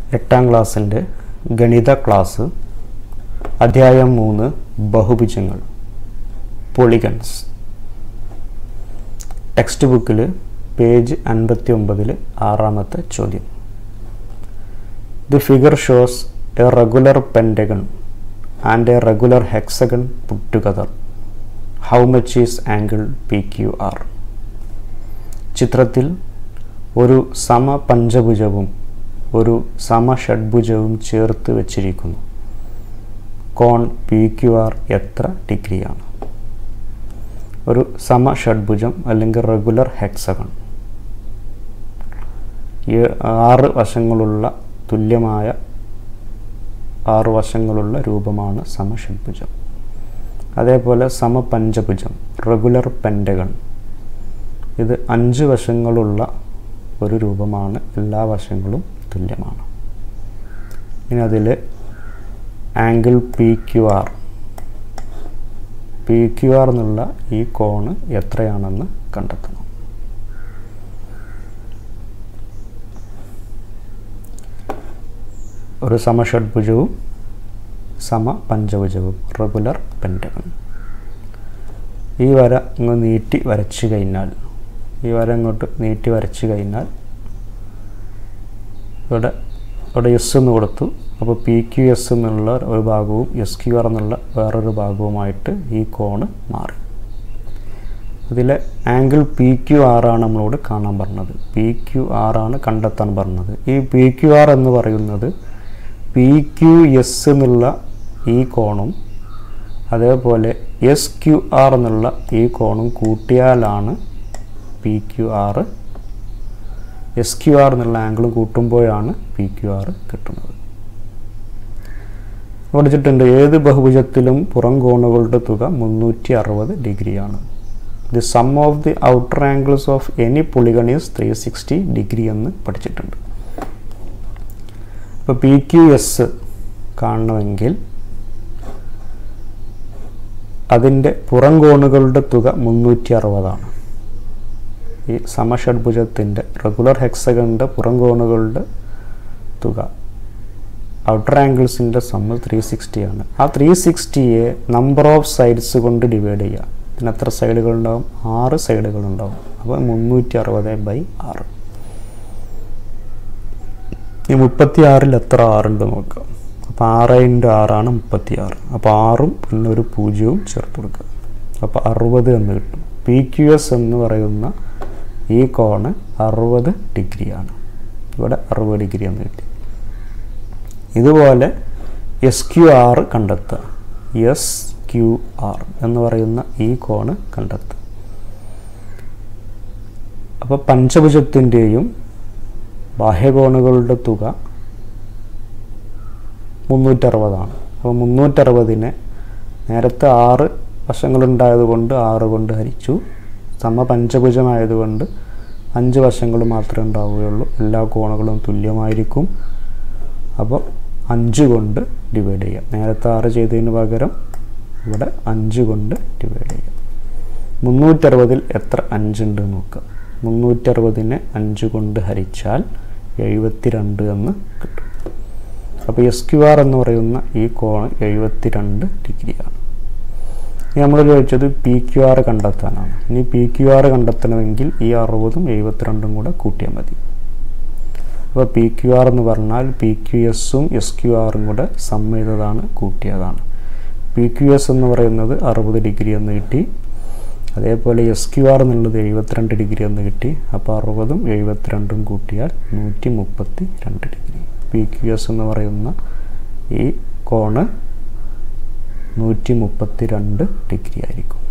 എട്ടാം ക്ലാസ്സിൻ്റെ ഗണിത ക്ലാസ് അധ്യായം മൂന്ന് ബഹുഭുജങ്ങൾ പൊളിഗൺസ് ടെക്സ്റ്റ് ബുക്കിൽ പേജ് അൻപത്തി ഒമ്പതിൽ ആറാമത്തെ ചോദ്യം the figure shows a regular pentagon and a regular hexagon put together how much is angle P Q R ചിത്രത്തിൽ ഒരു സമപഞ്ചഭുജവും ഒരു സമഷഡ്ഭുജവും ചേർത്ത് വച്ചിരിക്കുന്നു കോൺ പി ക്യു ആർ എത്ര ഡിഗ്രിയാണ് ഒരു സമഷഡ്ഭുജം അല്ലെങ്കിൽ റെഗുലർ ഹെക്സഗൺ ഈ ആറ് വശങ്ങളുള്ള തുല്യമായ ആറ് വശങ്ങളുള്ള രൂപമാണ് സമഷഡ്ഭുജം അതേപോലെ സമപഞ്ചഭുജം റെഗുലർ പെൻഡഗൺ ഇത് അഞ്ച് വശങ്ങളുള്ള ഒരു രൂപമാണ് എല്ലാ വശങ്ങളും തുല്യമാണ് ഇനി അതിൽ angle P Q R P Q R എന്നുള്ള ഈ കോണ് എത്രയാണെന്ന് കണ്ടെത്തണം ഒരു സമഷഡ്ഭുജവും സമപഞ്ചഭുജവും റെഗുലർ പെൻഡഗൺ ഈ വര ഇങ്ങ് നീട്ടി വരച്ചു കഴിഞ്ഞാൽ ഈ വര ഇങ്ങോട്ട് നീട്ടി വരച്ചു കഴിഞ്ഞാൽ ഇവിടെ ഇവിടെ എസ് എന്ന് കൊടുത്തു അപ്പോൾ പി ക്യു എസ് എന്നുള്ള ഒരു ഭാഗവും എസ് ക്യു ആർ എന്നുള്ള വേറൊരു ഭാഗവുമായിട്ട് ഈ കോണ് മാറി ഇതിലെ ആംഗിൾ പി ക്യു ആർ ആണ് നമ്മളോട് കാണാൻ പറഞ്ഞത് പി ക്യു ആർ ആണ് കണ്ടെത്താൻ പറഞ്ഞത് ഈ പി ക്യു ആർ എന്ന് പറയുന്നത് പി ക്യു എസ് എന്നുള്ള ഈ കോണും അതേപോലെ എസ് ക്യു ആർ എന്നുള്ള ഈ കോണും കൂട്ടിയാലാണ് P Q R S Q R എന്നുള്ള ആംഗിളും കൂട്ടുമ്പോഴാണ് പി ക്യു ആർ കിട്ടുന്നത് പഠിച്ചിട്ടുണ്ട് ഏത് ബഹുഭുജത്തിലും പുറം കോണുകളുടെ തുക മുന്നൂറ്റി അറുപത് ഡിഗ്രിയാണ് the sum of the outer angles of any polygon is three sixty degree എന്ന് പഠിച്ചിട്ടുണ്ട് ഇപ്പോൾ പി ക്യു എസ് കാണണമെങ്കിൽ അതിൻ്റെ പുറം കോണുകളുടെ തുക മുന്നൂറ്റി അറുപതാണ് ഈ സമഷഡ്ഭുജത്തിൻ്റെ റെഗുലർ ഹെക്സഗണിൻ്റെ പുറം കോണുകളുടെ തുക ഔട്ടർ ആംഗിൾസിൻ്റെ സമ്മ് ത്രീ സിക്സ്റ്റിയാണ് ആ ത്രീ സിക്സ്റ്റിയെ നമ്പർ ഓഫ് സൈഡ്സ് കൊണ്ട് ഡിവൈഡ് ചെയ്യുക പിന്നെ എത്ര സൈഡുകളുണ്ടാവും ആറ് സൈഡുകളുണ്ടാവും അപ്പോൾ മുന്നൂറ്റി അറുപത് ബൈ ആറ് ഈ മുപ്പത്തി ആറിൽ എത്ര ആറുണ്ട് നോക്കാം അപ്പോൾ ആറ് ഇൻറ്റു ആറാണ് മുപ്പത്തി ആറ് അപ്പോൾ ആറും പിന്നെ ഒരു പൂജ്യവും ചേർത്ത് കൊടുക്കുക അപ്പോൾ അറുപത് എന്ന് കിട്ടും പി ക്യു എസ് എന്ന് പറയുന്ന ഈ കോണ് അറുപത് ഡിഗ്രിയാണ് ഇവിടെ അറുപത് ഡിഗ്രി എന്ന് കിട്ടി ഇതുപോലെ എസ് ക്യു ആർ കണ്ടെത്തുക എസ് ക്യു ആർ എന്ന് പറയുന്ന ഈ കോണ് കണ്ടെത്തുക അപ്പോൾ പഞ്ചഭുജത്തിൻ്റെയും ബാഹ്യകോണുകളുടെ തുക മുന്നൂറ്ററുപതാണ് അപ്പോൾ മുന്നൂറ്ററുപതിനെ നേരത്തെ ആറ് വശങ്ങളുണ്ടായതുകൊണ്ട് ആറ് കൊണ്ട് ഹരിച്ചു സമപഞ്ചഭുജമായതുകൊണ്ട് അഞ്ച് വശങ്ങൾ മാത്രമേ ഉണ്ടാവുകയുള്ളൂ എല്ലാ കോണുകളും തുല്യമായിരിക്കും അപ്പോൾ അഞ്ച് കൊണ്ട് ഡിവൈഡ് ചെയ്യാം നേരത്തെ ആറ് ചെയ്തതിന് പകരം ഇവിടെ അഞ്ച് കൊണ്ട് ഡിവൈഡ് ചെയ്യാം മുന്നൂറ്ററുപതിൽ എത്ര അഞ്ചുണ്ട് നോക്കുക മുന്നൂറ്ററുപതിനെ അഞ്ച് കൊണ്ട് ഹരിച്ചാൽ എഴുപത്തി രണ്ട് എന്ന് കിട്ടും അപ്പോൾ എസ് ക്യു ആർ എന്ന് പറയുന്ന ഈ കോണ് എഴുപത്തി രണ്ട് ഡിഗ്രിയാണ് ഇനി നമ്മൾ ചോദിച്ചത് പി ക്യു ആർ കണ്ടെത്താനാണ് ഇനി പി ക്യു ആർ കണ്ടെത്തണമെങ്കിൽ ഈ അറുപതും എഴുപത്തിരണ്ടും കൂടെ കൂട്ടിയാൽ മതി അപ്പോൾ പി ക്യു ആർ എന്ന് പറഞ്ഞാൽ പി ക്യു എസും എസ് ക്യു ആറും കൂടെ സം ചെയ്തതാണ് കൂട്ടിയതാണ് പി ക്യു എസ് എന്ന് പറയുന്നത് അറുപത് ഡിഗ്രി എന്ന് കിട്ടി അതേപോലെ എസ് ക്യു ആർ എന്നുള്ളത് എഴുപത്തിരണ്ട് ഡിഗ്രി എന്ന് കിട്ടി അപ്പോൾ അറുപതും എഴുപത്തിരണ്ടും കൂട്ടിയാൽ നൂറ്റി മുപ്പത്തി രണ്ട് ഡിഗ്രി പി ക്യു എസ് എന്ന് പറയുന്ന ഈ കോണ് നൂറ്റി മുപ്പത്തി രണ്ട് ഡിഗ്രി ആയിരിക്കും